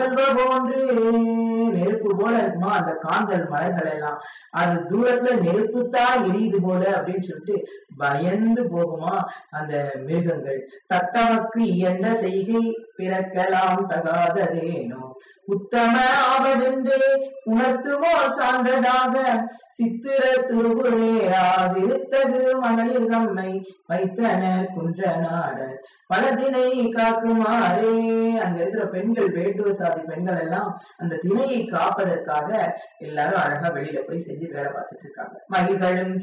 செல்வ போன்று நெருப்பு போல இருக்குமா அந்த காந்தல் மரங்கள் எல்லாம் அது தூரத்துல நெருப்புத்தான் எரியுது போல அப்படின்னு சொல்லிட்டு பயந்து போகுமா அந்த மிருகங்கள் தத்தமக்கு இயன்ற செய்கை பிறக்கலாம் தகாததேனோ உத்தம ஆவதென்றே உணர்த்துவோர் சான்றதாக சித்திர துருபுரேராதிருத்தகு மகளிர் தம்மை வைத்தனர் குன்ற நாடர் பலதினை காக்குமாறே அங்க இருக்கிற பெண்கள் வேட்டுவ சாதி பெண்கள் எல்லாம் அந்த திணையை காப்பதற்காக எல்லாரும் அழகா வெளியில போய் செஞ்சு வேலை பார்த்துட்டு இருக்காங்க மயில்களும்